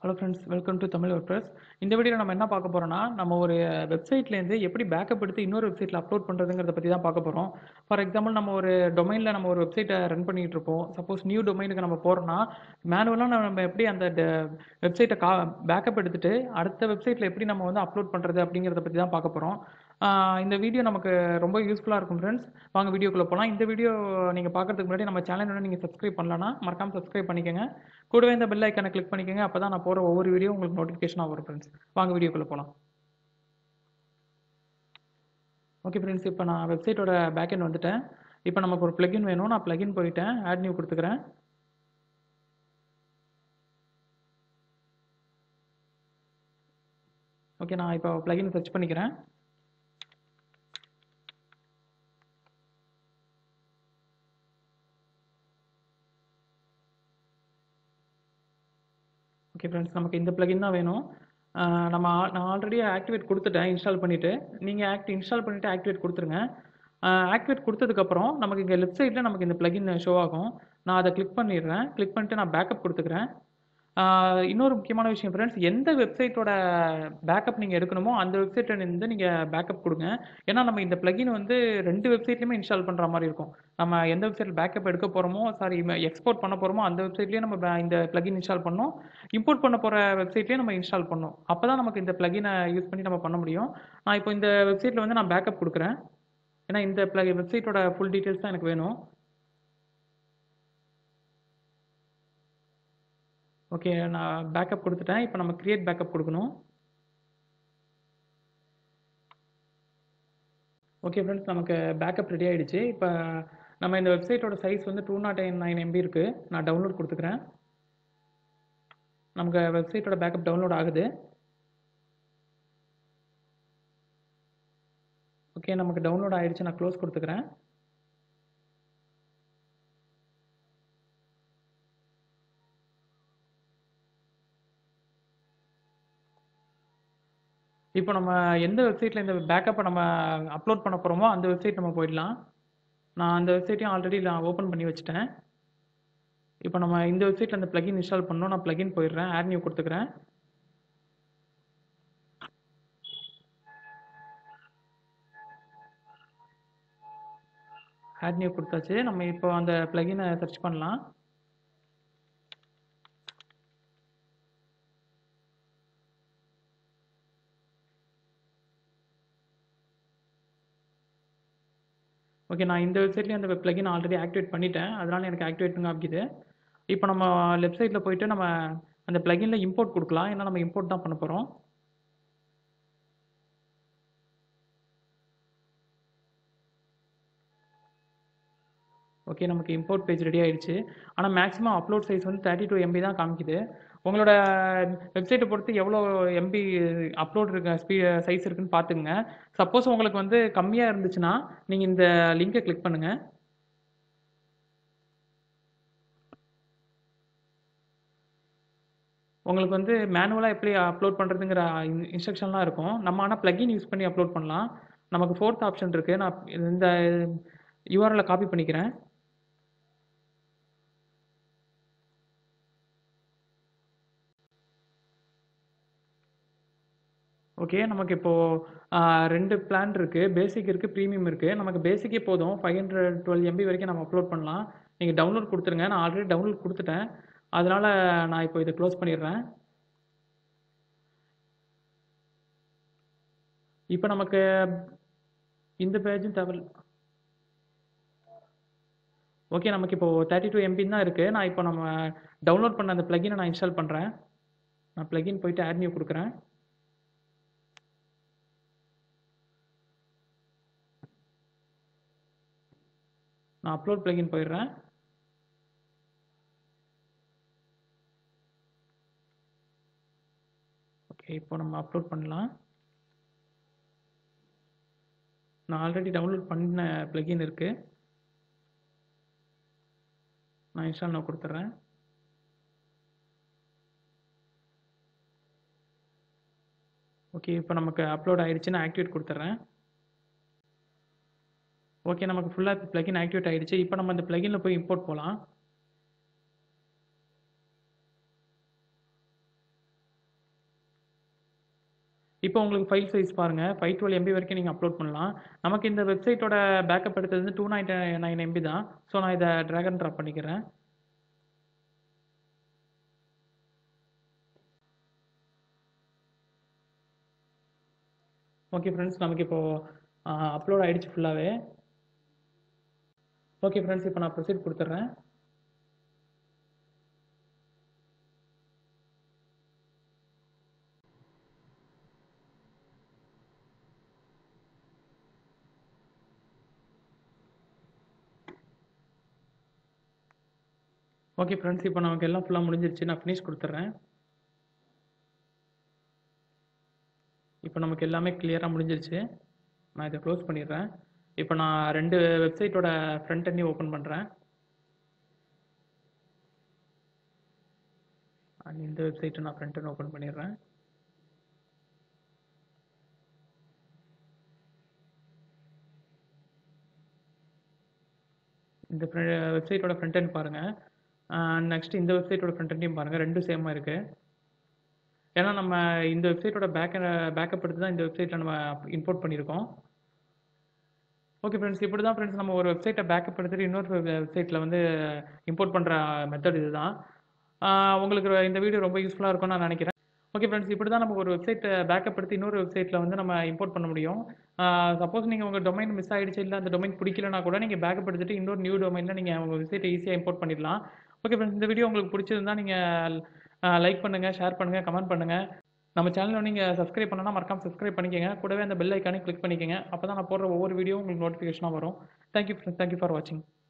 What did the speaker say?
hello friends welcome to Tamil WordPress இந்த வீடியோவில் நம்ம என்ன பார்க்க போகிறோம்னா நம்ம ஒரு வெப்சைட்லேருந்து எப்படி பேக்கப் எடுத்து இன்னொரு வெப்சைட்டில் அப்லோட் பண்ணுறதுங்கிறத பற்றி தான் பார்க்க போகிறோம் ஃபார் எக்ஸாம்பிள் நம்ம ஒரு டொமைனில் நம்ம ஒரு வெப்சைட்டை ரன் பண்ணிகிட்டு இருப்போம் சப்போஸ் நியூ டொமைனுக்கு நம்ம போகிறோம்னா மேனுவலாக நம்ம எப்படி அந்த வெப்சைட்டை கா பேக்கப் எடுத்துகிட்டு அடுத்த வெப்சைட்டில் எப்படி நம்ம வந்து அப்லோட் பண்ணுறது அப்படிங்கிறத பற்றி தான் பார்க்க போகிறோம் இந்த வீடியோ நமக்கு ரொம்ப யூஸ்ஃபுல்லாக இருக்கும் ஃப்ரெண்ட்ஸ் வாங்க வீடியோக்குள்ளே போகலாம் இந்த வீடியோ நீங்கள் பார்க்கறதுக்கு முன்னாடி நம்ம சேனல் நீங்கள் சப்ஸ்கிரைப் பண்ணலன்னா மறக்காமல் சப்ஸ்கிரைப் பண்ணிக்கோங்க கூடவே இந்த பெல் ஐக்கனை கிளிக் பண்ணிக்கோங்க அப்போ தான் நான் போகிற ஒவ்வொரு வீடியோ உங்களுக்கு நோட்டிஃபிகேஷனாக வரும் ஃப்ரெண்ட்ஸ் வாங்க வீடியோக்குள்ளே போகலாம் ஓகே ஃப்ரெண்ட்ஸ் இப்போ நான் வெப்சைட்டோட பேக்கெண்ட் வந்துட்டேன் இப்போ நமக்கு ஒரு பிளகின் வேணும் நான் பிளகின் போயிட்டேன் ஆட் நியூ கொடுத்துக்கிறேன் ஓகே நான் இப்போ பிளகின் சர்ச் பண்ணிக்கிறேன் ஓகே ஃப்ரெண்ட்ஸ் நமக்கு இந்த பிளகின் தான் வேணும் ஆஹ் நம்ம ஆ- நான் ஆல்ரெடி ஆக்டிவேட் கொடுத்துட்டேன் இன்ஸ்டால் பண்ணிவிட்டு நீங்கள் ஆக்ட் இன்ஸ்டால் பண்ணிவிட்டு ஆக்டிவேட் கொடுத்துருங்க ஆக்டிவேட் கொடுத்ததுக்கப்புறம் நமக்கு இங்கே லெஃப்ட் சைடில் நமக்கு இந்த பிளகின் ஷோ ஆகும் நான் அதை கிளிக் பண்ணிடுறேன் கிளிக் பண்ணிட்டு நான் பேக்கப் கொடுத்துக்கிறேன் ஆஹ் இன்னொரு முக்கியமான விஷயம் ஃப்ரெண்ட்ஸ் எந்த வெப்சைட்டோட பேக்கப் நீங்கள் எடுக்கணுமோ அந்த வெப்சைட்லேருந்து நீங்கள் பேக்கப் கொடுங்க ஏன்னா நம்ம இந்த பிளகின் வந்து ரெண்டு வெப்சைட்லையுமே இன்ஸ்டால் பண்ணுற மாதிரி இருக்கும் நம்ம எந்த வெப்சைட்டில் பேக்கப் எடுக்க போகிறோமோ சாரி எக்ஸ்போர்ட் பண்ண போகிறோமோ அந்த வெப்சைட்லேயே நம்ம ba- இந்த பிளகின் இன்ஸ்டால் பண்ணோம் இம்போர்ட் பண்ண போகிற வெப்சைட்லேயே நம்ம இன்ஸ்டால் பண்ணோம் அப்போ தான் நமக்கு இந்த பிளகினை யூஸ் பண்ணி நம்ம பண்ண முடியும் நான் இப்போ இந்த வெப்சைட்டில் வந்து நான் பேக்கப் கொடுக்குறேன் ஏன்னா இந்த பிளக் வெப்சைட்டோட ஃபுல் டீட்டெயில்ஸ் தான் எனக்கு வேணும் ஓகே நான் பேக்கப் கொடுத்துட்டேன் இப்போ நம்ம கிரியேட் பேக்கப் கொடுக்கணும் ஓகே ஃப்ரெண்ட்ஸ் நமக்கு பேக்கப் ரெடி ஆயிடுச்சு இப்போ நம்ம இந்த வெப்சைட்டோட சைஸ் வந்து டூ நாட் நைன் எம்பி இருக்குது நான் டவுன்லோட் கொடுத்துக்கிறேன் நமக்கு வெப்சைட்டோட பேக்கப் டவுன்லோட் ஆகுது ஓகே நமக்கு டவுன்லோட் ஆயிடுச்சு நான் க்ளோஸ் கொடுத்துக்கிறேன் இப்போ நம்ம எந்த வெப்சைட்டில் இந்த பேக்கப்பை நம்ம அப்லோட் பண்ண போகிறோமோ அந்த வெப்சைட் நம்ம போயிடலாம் நான் அந்த வெப்சைட்டையும் ஆல்ரெடி நான் ஓப்பன் பண்ணி வச்சுட்டேன் இப்போ நம்ம இந்த வெப்சைட்டில் அந்த plugin இன்ஸ்டால் பண்ணணும் நான் plugin போயிடுறேன் ஆட் நியூ கொடுத்துக்கிறேன் ஆட் நியூ கொடுத்தாச்சு நம்ம இப்போ அந்த plugin-அ சர்ச் பண்ணலாம் ஓகே நான் இந்த வெப்சைட்லேயும் அந்த plugin ஆல்ரெடி ஆக்டிவேட் பண்ணிட்டேன் அதனால எனக்கு ஆக்டிவேட்டுங்க ஆகிக்குது இப்போ நம்ம லெஃப்ட் சைடில் போயிட்டு நம்ம அந்த plugin-ல இம்போர்ட் கொடுக்கலாம் ஏன்னா நம்ம இம்போர்ட் தான் பண்ண போகிறோம் ஓகே நமக்கு இம்போர்ட் பேஜ் ரெடி ஆயிடுச்சு ஆனால் மேக்ஸிமம் அப்லோட் சைஸ் வந்து தேர்ட்டி டூ எம்பி தான் காமிக்குது உங்களோட வெப்சைட்டை பொறுத்து எவ்வளோ எம்பி அப்லோட் இருக்க ஸ்பீ சைஸ் இருக்குன்னு பார்த்துங்க சப்போஸ் உங்களுக்கு வந்து கம்மியாக இருந்துச்சுன்னா நீங்கள் இந்த லிங்கை கிளிக் பண்ணுங்கள் உங்களுக்கு வந்து மேனுவலாக எப்படி அப்லோட் பண்ணுறதுங்கிற இன்ஸ்ட்ரக்ஷன்லாம் இருக்கும் நம்ம ஆனால் plugin யூஸ் பண்ணி அப்லோட் பண்ணலாம் நமக்கு ஃபோர்த் ஆப்ஷன் இருக்குது நான் இந்த யூஆர்எல்ல காப்பி பண்ணிக்கிறேன் ஓகே நமக்கு இப்போது ரெண்டு பிளான் இருக்குது பேசிக் இருக்குது ப்ரீமியம் இருக்குது நமக்கு பேசிக்கே போதும் ஃபைவ் ஹண்ட்ரட் டுவெல் எம்பி வரைக்கும் நம்ம அப்லோட் பண்ணலாம் நீங்கள் டவுன்லோட் கொடுத்துருங்க நான் ஆல்ரெடி டவுன்லோட் கொடுத்துட்டேன் அதனால் நான் இப்போ இதை க்ளோஸ் பண்ணிடுறேன் இப்போ நமக்கு இந்த பேஜும் தேவை ஓகே நமக்கு இப்போ தேர்ட்டி டூ எம்பி தான் இருக்குது நான் இப்போ நம்ம டவுன்லோட் பண்ண அந்த plugin-அ நான் இன்ஸ்டால் பண்ணுறேன் நான் plugin போயிட்டு ஆட் நியூ கொடுக்குறேன் நான் அப்லோட் plugin போயிடுறேன் ஓகே இப்போ நம்ம அப்லோட் பண்ணலாம் நான் ஆல்ரெடி டவுன்லோட் பண்ண plugin இருக்கு நான் இன்ஸ்டால் நான் கொடுத்துட்றேன் ஓகே இப்போ நமக்கு அப்லோட் ஆயிடுச்சு நான் ஆக்டிவேட் கொடுத்துட்றேன் ஓகே நமக்கு ஃபுல்லாக plugin ஆக்டிவேட் ஆயிடுச்சு இப்போ நம்ம அந்த plugin-ல போய் இம்போர்ட் போகலாம் இப்போ உங்களுக்கு ஃபைல் சைஸ் பாருங்கள் ஃபைவ் டுவெல் எம்பி வரைக்கும் நீங்கள் அப்லோட் பண்ணலாம் நமக்கு இந்த வெப்சைட்டோட பேக்கப் எடுத்தது வந்து டூ நைன்டி நைன் எம்பி தான் ஸோ நான் இதை ட்ராக் அண்ட் ட்ராப் பண்ணிக்கிறேன் ஓகே ஃப்ரெண்ட்ஸ் நமக்கு இப்போது அப்லோட் ஆகிடுச்சு ஃபுல்லாகவே ஓகே ஃப்ரெண்ட்ஸ் இப்போ நான் ப்ரொசீட் கொடுத்துட்றேன் ஓகே ஃப்ரெண்ட்ஸ் இப்போ நமக்கு எல்லாம் ஃபுல்லாக முடிஞ்சிருச்சு நான் ஃபினிஷ் கொடுத்துட்றேன் இப்போ நமக்கு எல்லாமே கிளியராக முடிஞ்சிருச்சு நான் இதை க்ளோஸ் பண்ணிடுறேன் இப்போ நான் ரெண்டு வெப்சைட்டோட ஃப்ரண்ட் எண்டையும் ஓப்பன் பண்ணுறேன் அண்ட் இந்த வெப்சைட்டை நான் ஃப்ரண்ட் எண்ட் ஓப்பன் பண்ணிடுறேன் இந்த வெப்சைட்டோட ஃப்ரண்ட் எண்ட் பாருங்கள் நெக்ஸ்ட் இந்த வெப்சைட்டோட ஃப்ரண்ட் எண்டையும் பாருங்கள் ரெண்டும் சேமாக இருக்குது ஏன்னா நம்ம இந்த வெப்சைட்டோட பேக் பேக்கப் எடுத்து தான் இந்த வெப்சைட்டில் நம்ம இம்போர்ட் பண்ணியிருக்கோம் ஓகே ஃப்ரெண்ட்ஸ் இப்படி தான் ஃப்ரெண்ட்ஸ் நம்ம ஒரு வெப்சைட்டை பேக்கப் எடுத்துகிட்டு இன்னொரு வெப்சைட்டில் வந்து இம்போர்ட் பண்ணுற மெத்தட் இதுதான் ஆஹ் உங்களுக்கு இந்த வீடியோ ரொம்ப யூஸ்ஃபுல்லாக இருக்கும்னு நான் நினைக்கிறேன் ஓகே ஃப்ரெண்ட்ஸ் இப்படி தான் நம்ம ஒரு வெப்சைட்டை பேக்கப் எடுத்து இன்னொரு வெப்சைட்டில் வந்து நம்ம இம்போர்ட் பண்ண முடியும் சப்போஸ் நீங்கள் உங்கள் டொமைன் மிஸ் ஆகிடுச்சு இல்லை அந்த டொமைன் பிடிக்கலனா கூட நீங்கள் பேக்கப் எடுத்துகிட்டு இன்னொரு நியூ டொமைனில் நீங்கள் உங்கள் வெப்சைட்டை ஈஸியாக இம்போர்ட் பண்ணிடலாம் ஓகே ஃப்ரெண்ட்ஸ் இந்த வீடியோ உங்களுக்கு பிடிச்சிருந்தா நீங்கள் லைக் பண்ணுங்கள் ஷேர் பண்ணுங்கள் கமெண்ட் பண்ணுங்கள் நம்ம சேனலில் நீங்கள் சப்ஸ்கிரைப் பண்ணனா மறக்காம சப்ஸ்கிரைப் பண்ணிக்கங்க கூடவே அந்த பெல் ஐக்கானே கிளிக் பண்ணிக்கங்க அப்போ தான் நான் போடுற ஒவ்வொரு வீடியோ உங்களுக்கு நோட்டிஃபிகேஷனாக வரும் தேங்க்யூ ஃப்ரெண்ட்ஸ் தேங்க்யூ ஃபார் வாட்சிங்